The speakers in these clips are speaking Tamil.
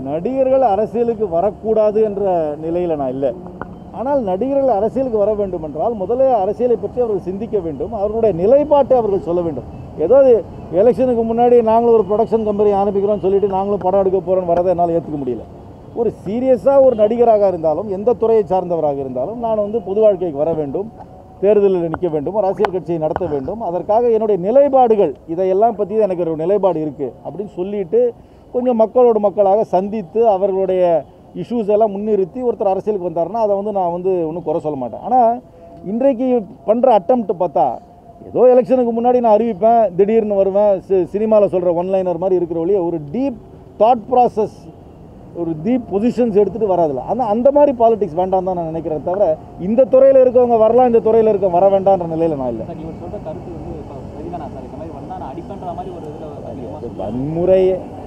நடிகர்கள் அரசியலுக்கு வரக்கூடாது என்ற நிலையில் நான் இல்லை ஆனால் நடிகர்கள் அரசியலுக்கு வர வேண்டும் என்றால் முதல்ல அரசியலை பற்றி அவர்கள் சிந்திக்க வேண்டும் அவர்களுடைய நிலைப்பாட்டை அவர்கள் சொல்ல வேண்டும் ஏதோ எலெக்ஷனுக்கு முன்னாடி நாங்களும் ஒரு ப்ரொடக்ஷன் கம்பெனி ஆரம்பிக்கிறோம்னு சொல்லிட்டு நாங்களும் படம் எடுக்க போகிறோன்னு வரதை என்னால் ஏற்றுக்க முடியல ஒரு சீரியஸாக ஒரு நடிகராக இருந்தாலும் எந்த துறையை சார்ந்தவராக இருந்தாலும் நான் வந்து பொது வாழ்க்கைக்கு வர வேண்டும் தேர்தலில் நிற்க வேண்டும் ஒரு அரசியல் கட்சியை நடத்த வேண்டும் அதற்காக என்னுடைய நிலைப்பாடுகள் இதையெல்லாம் பற்றி எனக்கு ஒரு நிலைப்பாடு இருக்குது அப்படின்னு சொல்லிட்டு கொஞ்சம் மக்களோட மக்களாக சந்தித்து அவர்களுடைய இஷ்யூஸ் எல்லாம் முன்னிறுத்தி ஒருத்தர் அரசியலுக்கு வந்தாருன்னா அதை வந்து நான் வந்து ஒன்றும் குறை சொல்ல மாட்டேன் ஆனால் இன்றைக்கு பண்ணுற அட்டம்ப்ட் பார்த்தா ஏதோ எலெக்ஷனுக்கு முன்னாடி நான் அறிவிப்பேன் திடீர்னு வருவேன் சி சினிமாவில் சொல்கிற ஒன்லைனர் மாதிரி இருக்கிற வழியே ஒரு டீப் தாட் ப்ராசஸ் ஒரு டீப் பொசிஷன்ஸ் எடுத்துகிட்டு வராதுல ஆனால் அந்த மாதிரி பாலிடிக்ஸ் வேண்டாம் தான் நான் நினைக்கிறேன் தவிர இந்த துறையில் இருக்கவங்க வரலாம் இந்த துறையில் இருக்க வர வேண்டாம்ன்ற நிலையில் நான் இல்லை சார் இவர் சொல்ற கருத்து வந்து இப்போ சரிதானா சார் இந்த மாதிரி வந்தா நான் அடிப்பேன்ற மாதிரி ஒரு இதில் வன்முறை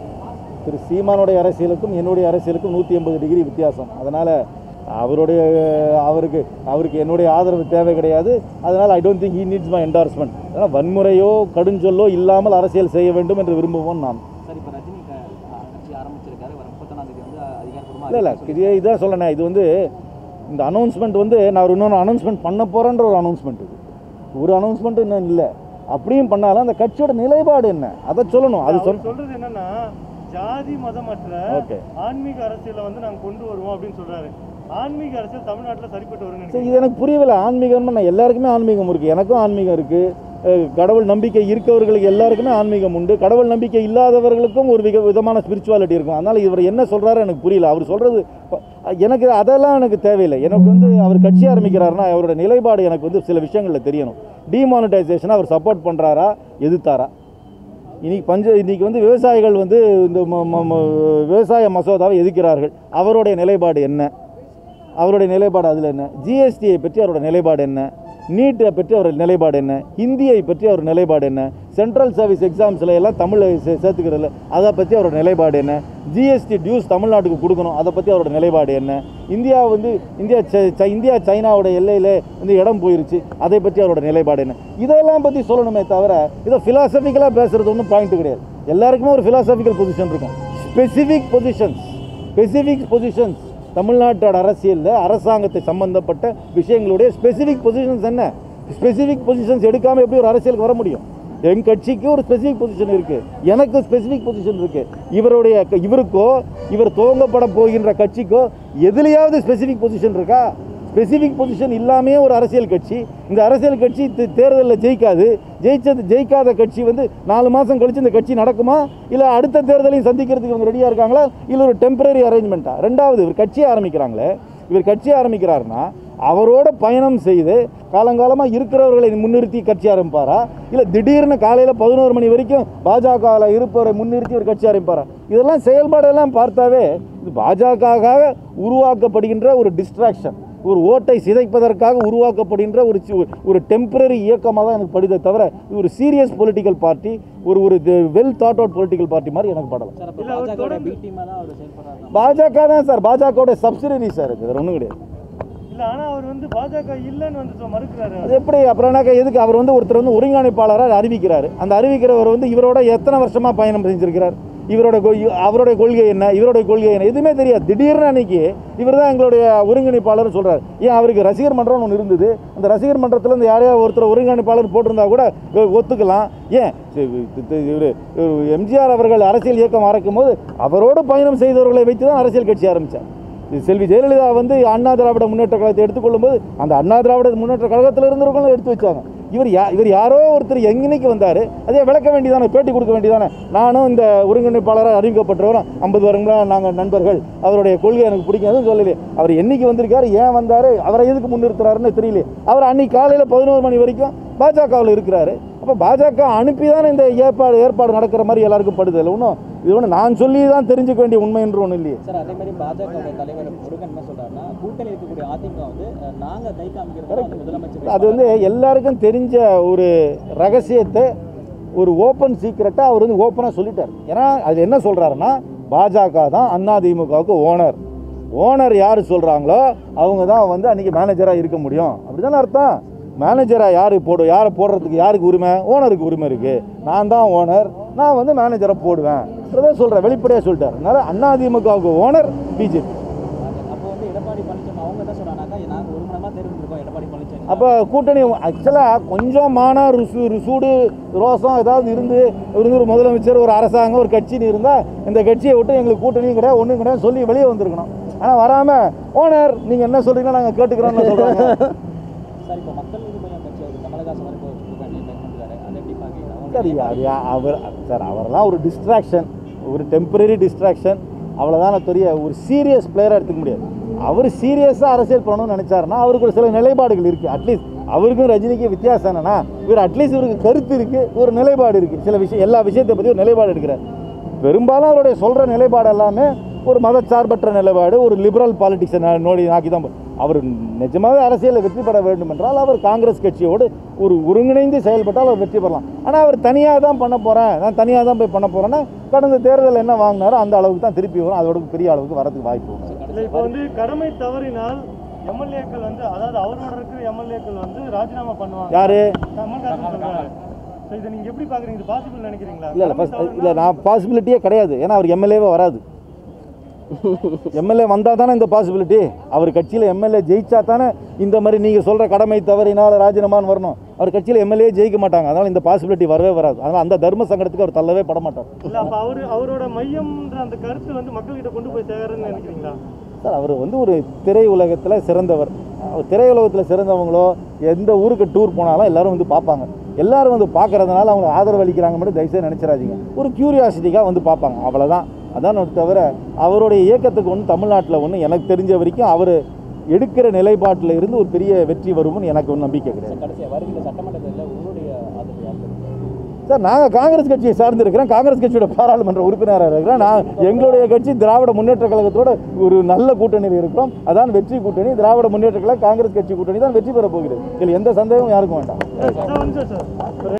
திரு சீமானுடைய அரசியலுக்கும் என்னுடைய அரசியலுக்கும் நூற்றி எண்பது டிகிரி வித்தியாசம் அதனால் அவருடைய அவருக்கு அவருக்கு என்னுடைய ஆதரவு தேவை கிடையாது அதனால் I don't think he needs my endorsement அதனால் வன்முறையோ கடுஞ்சொல்லோ இல்லாமல் அரசியல் செய்ய வேண்டும் என்று விரும்புவோம் நான் சார் இப்போ ரஜினி க- கட்சி ஆரம்பிச்சிருக்காரு வர முப்பத்தொன்னாம் தேதி வந்து அதிகாரப்பூர்வமாக இல்லை இல்லை இது இதான் சொல்லணே இது வந்து இந்த அனௌன்ஸ்மெண்ட் வந்து நான் ஒரு இன்னொன்று அனௌன்ஸ்மெண்ட் பண்ண போகிறேன்ற ஒரு அனௌன்ஸ்மெண்ட் இது ஒரு அனௌன்ஸ்மெண்ட் இன்னும் இல்லை அப்படியும் பண்ணாலும் அந்த கட்சியோட நிலைப்பாடு என்ன அதை சொல்லணும் அது சொல் அவர் சொல்றது என்னன்னா ஜாதி மதமற்ற ஓகே ஆன்மீக அரசியலை வந்து நாங்க கொண்டு வருவோம் அப்படின்னு சொல்றாரு ஆன்மீக அரசியல் தமிழ்நாட்டுல சரிப்பட்டு வரும்னு சரி இது எனக்கு புரியவில்லை ஆன்மீகம்னு நான் எல்லாருக்குமே ஆன்மீகம் இருக்குது எனக்கும் ஆன்மீகம் இருக்குது கடவுள் நம்பிக்கை இருக்கவர்களுக்கு எல்லாருக்குமே ஆன்மீகம் உண்டு கடவுள் நம்பிக்கை இல்லாதவர்களுக்கும் ஒரு விக விதமான ஸ்பிரிச்சுவாலிட்டி இருக்கும் அதனால் இவர் என்ன சொல்கிறாரு எனக்கு புரியல அவர் சொல்கிறது எனக்கு அதெல்லாம் எனக்கு தேவையில்லை எனக்கு வந்து அவர் கட்சி ஆரம்பிக்கிறாருன்னா அவரோட நிலைப்பாடு எனக்கு வந்து சில விஷயங்களில் தெரியணும் டிமானிட்டைசேஷனை அவர் சப்போர்ட் பண்ணுறாரா எதிர்த்தாரா இன்னைக்கு பஞ்ச இன்னைக்கு வந்து விவசாயிகள் வந்து இந்த ம- ம- ம- விவசாய மசோதாவை எதிர்க்கிறார்கள் அவருடைய நிலைப்பாடு என்ன அவருடைய நிலைப்பாடு அதில் என்ன ஜிஎஸ்டியை பற்றி அவரோட நிலைப்பாடு என்ன நீட்டை பற்றி அவரோட நிலைப்பாடு என்ன ஹிந்தியை பற்றி அவர் நிலைப்பாடு என்ன சென்ட்ரல் சர்வீஸ் எக்ஸாம்ஸில் எல்லாம் தமிழை சே சேர்த்துக்கிறதுல அதை பற்றி அவரோட நிலைப்பாடு என்ன ஜிஎஸ்டி டியூஸ் தமிழ்நாட்டுக்கு கொடுக்கணும் அதை பற்றி அவரோட நிலைப்பாடு என்ன இந்தியா வந்து இந்தியா சை- சை- இந்தியா சைனாவோட எல்லையில் வந்து இடம் போயிருச்சு அதை பற்றி அவரோட நிலைப்பாடு என்ன இதெல்லாம் பற்றி சொல்லணுமே தவிர இதை ஃபிலாசபிக்கலாக பேசுறது ஒன்றும் பாயிண்ட் கிடையாது எல்லாருக்குமே ஒரு ஃபிலாசபிக்கல் பொசிஷன் இருக்கும் ஸ்பெசிஃபிக் பொசிஷன்ஸ் ஸ்பெசிஃபிக் பொசிஷன்ஸ் தமிழ்நாட்டோட அரசியலில் அரசாங்கத்தை சம்பந்தப்பட்ட விஷயங்களுடைய ஸ்பெசிஃபிக் பொசிஷன்ஸ் என்ன ஸ்பெசிஃபிக் பொசிஷன்ஸ் எடுக்காமல் எப்படி ஒரு அரசியலுக்கு வர முடியும் என் கட்சிக்கு ஒரு ஸ்பெசிஃபிக் பொசிஷன் இருக்கு எனக்கு ஸ்பெசிஃபிக் பொசிஷன் இருக்கு இவருடைய க- இவருக்கோ இவர் துவங்கப்பட போகின்ற கட்சிக்கோ எதுலையாவது ஸ்பெசிஃபிக் பொசிஷன் இருக்கா ஸ்பெசிஃபிக் பொசிஷன் இல்லாமையே ஒரு அரசியல் கட்சி இந்த அரசியல் கட்சி தே- தேர்தலில் ஜெயிக்காது ஜெயிச்சது ஜெயிக்காத கட்சி வந்து நாலு மாதம் கழிச்சு இந்த கட்சி நடக்குமா இல்லை அடுத்த தேர்தலையும் சந்திக்கிறதுக்கு இவங்க ரெடியாக இருக்காங்களா இல்லை ஒரு டெம்பரரி அரேஞ்ச்மெண்ட்டா ரெண்டாவது இவர் கட்சி ஆரம்பிக்கிறாங்களே இவர் கட்சி ஆரம்பிக்கிறாருன்னா அவரோட பயணம் செய்து காலங்காலமாக இருக்கிறவர்களை முன்னிறுத்தி கட்சி ஆரம்பிப்பாரா இல்லை திடீர்னு காலையில் பதினோரு மணி வரைக்கும் பாஜகவில் இருப்பவரை முன்னிறுத்தி ஒரு கட்சி ஆரம்பிப்பாரா இதெல்லாம் செயல்பாடெல்லாம் பார்த்தாவே இது பாஜகவாக உருவாக்கப்படுகின்ற ஒரு டிஸ்ட்ராக்ஷன் ஒரு ஓட்டை சிதைப்பதற்காக உருவாக்கப்படுகின்ற ஒரு சி- ஒரு டெம்பரரி இயக்கமாக தான் எனக்கு படுதே தவிர இது ஒரு சீரியஸ் பொலிட்டிக்கல் பார்ட்டி ஒரு ஒரு well thought out political party மாதிரி எனக்கு படலை சார் அப்போ இல்ல, அவர் பாஜக தொடர்ந்து- பி டீமாக தான் அவர் செயல்படுறாரு பாஜக தான் சார் பாஜகவோட சப்சிடரி சார் இது வேறு ஒன்றும் கிடையாது இல்ல ஆனா அவர் வந்து பாஜக இல்லைன்னு வந்து சொ- மறுக்கிறாரு அது எப்படி அப்புறம்னாக்கா எதுக்கு அவர் வந்து ஒருத்தர் வந்து ஒருங்கிணைப்பாளராக அறிவிக்கிறார் அந்த அறிவிக்கிறவர் வந்து இவரோட எத்தனை வருஷமா பயணம் செஞ்சிருக்கிறார் இவரோட கொ- இ- அவருடைய கொள்கை என்ன இவருடைய கொள்கை என்ன எதுவுமே தெரியாது திடீர்னு அன்னைக்கு இவர் தான் எங்களுடைய ஒருங்கிணைப்பாளர்னு சொல்றாரு ஏன் அவருக்கு ரசிகர் மன்றம்னு ஒன்று இருந்தது அந்த ரசிகர் மன்றத்தில் இருந்து யாரையாவது ஒருத்தர் ஒருங்கிணைப்பாளர் போட்டிருந்தா கூட ஒ- ஒத்துக்கலாம் ஏன் இவர் எம்ஜிஆர் அவர்கள் அரசியல் இயக்கம் ஆரம்பிக்கும் போது அவரோடு பயணம் செய்தவர்களை வைத்து தான் அரசியல் கட்சி ஆரம்பித்தார் இது செல்வி ஜெயலலிதா வந்து அண்ணா திராவிட முன்னேற்ற கழகத்தை எடுத்துக்கொள்ளும்போது அந்த அண்ணா திராவிட முன்னேற்ற கழகத்தில் இருந்தவர்களும் எடுத்து வச்சாங்க இவர் யா இவர் யாரோ ஒருத்தர் எங்கனைக்கு வந்தார் அதே விளக்க வேண்டியதானே பேட்டி கொடுக்க வேண்டியதானே நானும் இந்த ஒருங்கிணைப்பாளராக அறிவிக்கப்பட்டவரும் ஐம்பது வருங்களா நாங்கள் நண்பர்கள் அவருடைய கொள்கை எனக்கு பிடிக்காதுன்னு சொல்லலையே அவர் என்னைக்கு வந்திருக்காரு ஏன் வந்தார் அவரை எதுக்கு முன்னிறுத்துறாருன்னு தெரியலையே அவர் அன்னைக்கு காலையில் பதினோரு மணி வரைக்கும் பாஜகவில் இருக்கிறாரு அப்போ பாஜக அனுப்பி தானே இந்த ஏற்பாடு ஏற்பாடு நடக்கிற மாதிரி எல்லாருக்கும் படுது இல்லை ஒன்றும் இது ஒன்று நான் சொல்லி தான் தெரிஞ்சுக்க வேண்டிய உண்மை என்று ஒன்றும் இல்லையே சார் அதே மாதிரி பாஜக தலைவர் முருகன் என்ன சொல்றாருன்னா கூட்டணி இருக்கக்கூடிய அதிமுக வந்து அஹ், நாங்க கை காமிக்கிறது வந்து முதலமைச்சர் அது வந்து எல்லாருக்கும் தெரிஞ்ச ஒரு ரகசியத்தை ஒரு ஓப்பன் சீக்ரெட்டாக அவர் வந்து ஓப்பனாக சொல்லிட்டார் ஏன்னா அது என்ன சொல்கிறாருன்னா பாஜக தான் அதிமுகவுக்கு ஓனர் ஓனர் யார் சொல்கிறாங்களோ அவங்க தான் வந்து அன்றைக்கி மேனேஜராக இருக்க முடியும் அப்படி தானே அர்த்தம் மேனேஜராக யார் போடும் யாரை போடுறதுக்கு யாருக்கு உரிமை ஓனருக்கு உரிமை இருக்குது நான் தான் ஓனர் நான் வந்து மேனேஜரை போடுவேன் இருக்கிறத சொல்கிறேன் வெளிப்படையாக சொல்லிட்டார் அதனால் அதிமுகவுக்கு ஓனர் பிஜேபி அப்போ வந்து எடப்பாடி பழனிசாமி அவங்க என்ன சொல்றாங்கன்னாக்கா நாங்க ஒரு மணி நேரமா தேர்ந்தெடுக்கோம் எடப்பாடி பழனிசாமி அப்போ கூட்டணி ஆக்சுவலாக கொஞ்சம் மானா ருசு ருசூடு ரோசம் ஏதாவது இருந்து இருந்து ஒரு முதலமைச்சர் ஒரு அரசாங்கம் ஒரு கட்சின்னு இருந்தால் இந்த கட்சியை விட்டு எங்களுக்கு கூட்டணியும் கிடையாது ஒன்றும் கிடையாது சொல்லி வெளியே வந்திருக்கணும் ஆனால் வராமல் ஓனர் நீங்கள் என்ன சொல்கிறீங்களோ நாங்கள் கேட்டுக்கிறோம்னு சொல்கிறாங்க சார் இப்போ மக்கள் நீதி மையம் கட்சி அவர் கமலஹாசன் வரைக்கும் வச்சுருக்காங்க பண்ணிருக்காரு அதை எப்படி பாக்குறீங்க சரி அது யா- அவர் சார் அவரெல்லாம் ஒரு டிஸ்ட்ராக்ஷன் ஒரு டெம்பரரி டிஸ்ட்ராக்ஷன் அவ்வளோதான தெரிய ஒரு சீரியஸ் பிளேயராக எடுத்துக்க முடியாது அவர் சீரியஸாக அரசியல் பண்ணணும்னு நினச்சாருன்னா அவருக்கு ஒரு சில நிலைப்பாடுகள் இருக்குது அட்லீஸ்ட் அவருக்கும் ரஜினிக்கு வித்தியாசம் என்னன்னா இவர் அட்லீஸ்ட் இவருக்கு கருத்து இருக்குது ஒரு நிலைப்பாடு இருக்குது சில விஷயம் எல்லா விஷயத்தை பற்றி ஒரு நிலைப்பாடு எடுக்கிறார் பெரும்பாலும் அவருடைய சொல்கிற நிலைப்பாடு எல்லாமே ஒரு மதச்சார்பற்ற நிலைப்பாடு ஒரு லிபரல் பாலிடிக்ஸை நோடி நாக்கி தான் போ- அவர் நிஜமாவே அரசியலில் வெற்றி பெற வேண்டும் என்றால் அவர் காங்கிரஸ் கட்சியோடு ஒரு ஒருங்கிணைந்து செயல்பட்டால் அவர் வெற்றி பெறலாம் ஆனால் அவர் தனியாக தான் பண்ண போகிறேன் நான் தனியாக தான் போய் பண்ண போகிறேன்னா கடந்த தேர்தலில் என்ன வாங்கினாரோ அந்த அளவுக்கு தான் திருப்பி வரும் அதோட பெரிய அளவுக்கு வரதுக்கு வாய்ப்பு உண்டு. இல்லை இப்போ வந்து கடமை தவறினால் எம்எல்ஏக்கள் வந்து அதாவது அவரோட இருக்கிற எம்எல்ஏக்கள் வந்து ராஜினாமா பண்ணுவாங்க யாரு கமல்ஹாசன் சொல்றாரு ஸோ இதை நீங்க எப்படி பாக்குறீங்க இது பாசிபிள் நினைக்கிறீங்களா இல்லை இல்லை கடமை ஃபஸ்ட் தவறுனா- இல்லை நான் பாசிபிலிட்டியே கிடையாது ஏன்னா அவர் எம்எல்ஏவே வராது எம்எல்ஏ வந்தால் தானே இந்த பாசிபிலிட்டி அவர் கட்சியில் எம்எல்ஏ ஜெயிச்சா தானே இந்த மாதிரி நீங்கள் சொல்கிற கடமை தவறினால் ராஜினாமான்னு வரணும் அவர் கட்சியில் எம்எல்ஏ ஜெயிக்க மாட்டாங்க அதனால் இந்த பாசிபிலிட்டி வரவே வராது அதனால் அந்த தர்ம சங்கடத்துக்கு அவர் தள்ளவே பட மாட்டார் இல்ல அப்ப அவரு அவரோட மையம்ன்ற அந்த கருத்து வந்து மக்கள்கிட்ட கொண்டு போய் சேருன்னு நினைக்கிறீங்களா சார் அவர் வந்து ஒரு திரை உலகத்தில் சிறந்தவர் அவர் திரை உலகத்தில் சிறந்தவங்களோ எந்த ஊருக்கு டூர் போனாலும் எல்லாரும் வந்து பார்ப்பாங்க எல்லாரும் வந்து பார்க்கறதுனால அவங்க ஆதரவு அளிக்கிறாங்க மட்டும் தயவுசெய்து நினச்சிடாதீங்க ஒரு கியூரியாசிட்டிக்காக வந்து பார்ப்பாங்க அவ்வளோதான் அதான் தவிர அவருடைய இயக்கத்துக்கு ஒன்று தமிழ்நாட்டில் ஒன்று எனக்கு தெரிஞ்ச வரைக்கும் அவர் எடுக்கிற நிலைப்பாட்டில் இருந்து ஒரு பெரிய வெற்றி வரும்னு எனக்கு ஒன்றும் நம்பிக்கை கிடையாது கடைசியாக வருகிற சட்டமன்ற தேர்தலில் உங்களுடைய ஆதரவு யாருக்கு சார் நாங்கள் காங்கிரஸ் கட்சியை சார்ந்திருக்கிறேன் காங்கிரஸ் கட்சியோட பாராளுமன்ற உறுப்பினராக இருக்கிறேன் நான் எங்களுடைய கட்சி திராவிட முன்னேற்ற கழகத்தோட ஒரு நல்ல கூட்டணியில் இருக்கிறோம் அதான் வெற்றி கூட்டணி திராவிட முன்னேற்ற கழகம் காங்கிரஸ் கட்சி கூட்டணி தான் வெற்றி பெற போகிறது இதில் எந்த சந்தேகமும் யாருக்கும் வேண்டாம் சார், ஒரு நிமிஷம் சார்